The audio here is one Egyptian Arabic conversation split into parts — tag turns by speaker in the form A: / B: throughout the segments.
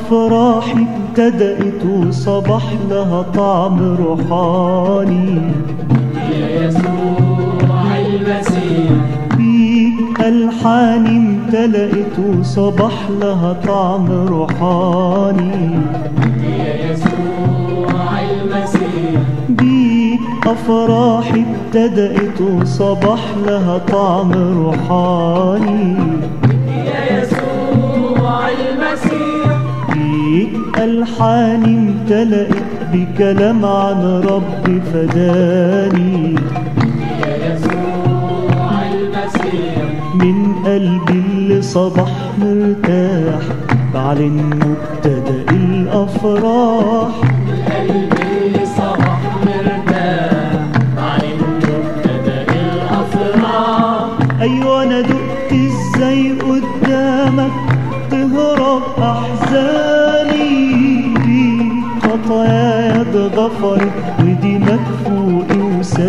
A: أفراحي ابتدأت وصبح لها طعم روحاني
B: يا يسوع المسيح
A: بيك ألحاني امتلأت وصبح لها طعم روحاني
B: يا يسوع المسيح
A: بيك أفراحي ابتدأت وصبح لها طعم روحاني
B: يا يسوع المسيح
A: بيك ألحاني امتلأت بكلام عن رب فداني
B: يا يسوع المسيح
A: من قلبي اللي صبح مرتاح بعلن مبتدأ الأفراح
B: قلبي اللي صبح مرتاح بعد مبتدأ الأفراح
A: أيوة أنا دقت إزاي قدامك تهرب أحزاني خطاياي اتغفرت ودمك فوقي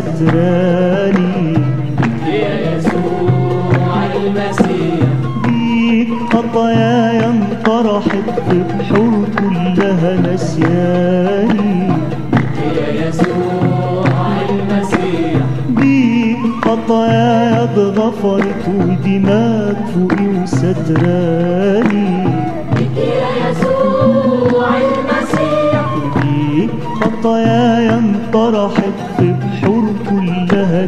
A: وستراني
B: يا يسوع المسيح
A: بيك خطاياي انطرحت في بحور كلها نسياني
B: يا يسوع المسيح
A: بيك خطاياي اتغفرت ودماغ فوقي وستراني
B: يا يسوع المسيح
A: بيك خطاياي انطرحت في بحور كلها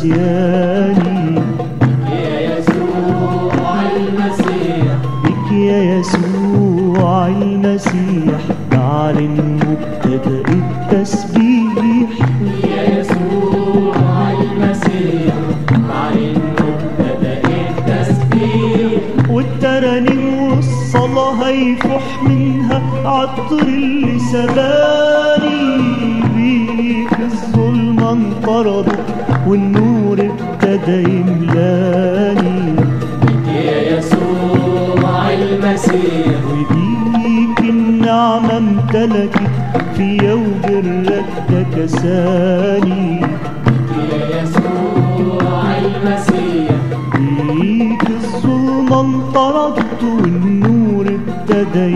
A: نسياني
B: يا يسوع المسيح
A: بك يا يسوع المسيح تعلن مبتدأ التسبيح
B: يا يسوع المسيح بعد مبتدأ التسبيح
A: والترانيم والصلاة هيفح منها عطر اللي سباني بيك الظلمة انطردت والنور ابتدى يملاني
B: يا يسوع المسيح
A: وبيك النعمة امتلكت فيا وبرك ده كساني
B: يا يسوع المسيح
A: بيك الظلمة انطردت والنور ابتدى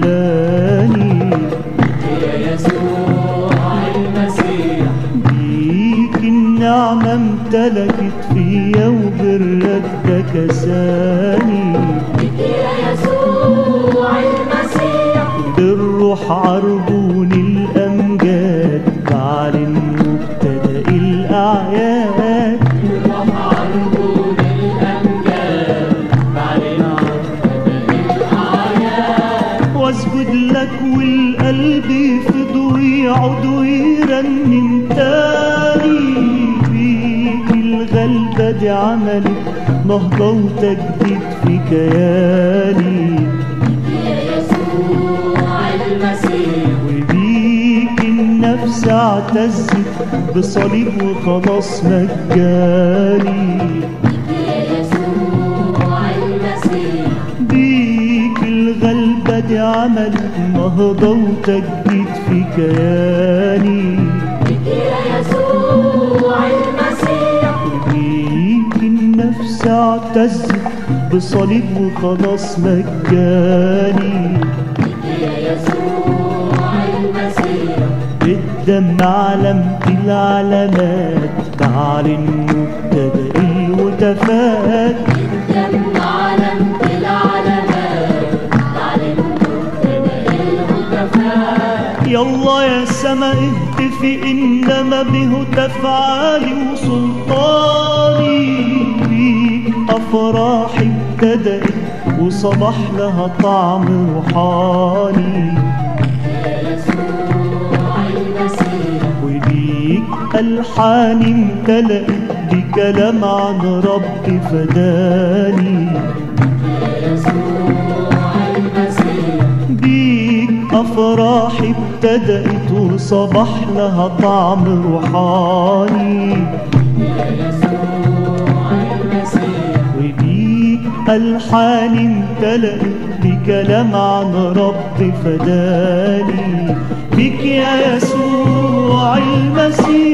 A: يملاني
B: يا يسوع المسيح
A: بيك النعمة امتلكت فيا وبرك ده كساني
B: يا يسوع المسيح
A: بالروح عربون الأمجاد بعلن مبتدأ الأعياد
B: وحربون الأمجاد بعد مبتدأ الأعياد
A: واسجد لك والقلب يفض ويعود ويرنم تاني بيك الغلبة دي عملت نهضة وتجديد في كياني
B: يا يسوع المسيح
A: وبيك النفس اعتزت بصليب وخلاص مجاني
B: يا يسوع المسيح
A: بيك الغلبة دي عملت نهضة وتجديد في كياني
B: يا يسوع المسيح
A: بيك النفس اعتزت بصليب وخلاص مجاني
B: يا يسوع المسيح
A: بالدم علمت العلامات تعلن مبتدأ الهتافات
B: دم علمت العلامات بعد مبتدأ الهتافات
A: يلا يا سما اهتفي انما بهتاف عالي وسلطاني بيك افراحي ابتدأت وصبح لها طعم روحاني
B: يا يسوع المسيح
A: وبيك ألحاني امتلأت بكلام عن رب فداني
B: يا يسوع المسيح
A: بيك أفراحي ابتدأت وصبح لها طعم روحاني
B: يا يسوع المسيح
A: وبيك ألحاني امتلأت بكلام عن رب فداني بك يا يسوع المسيح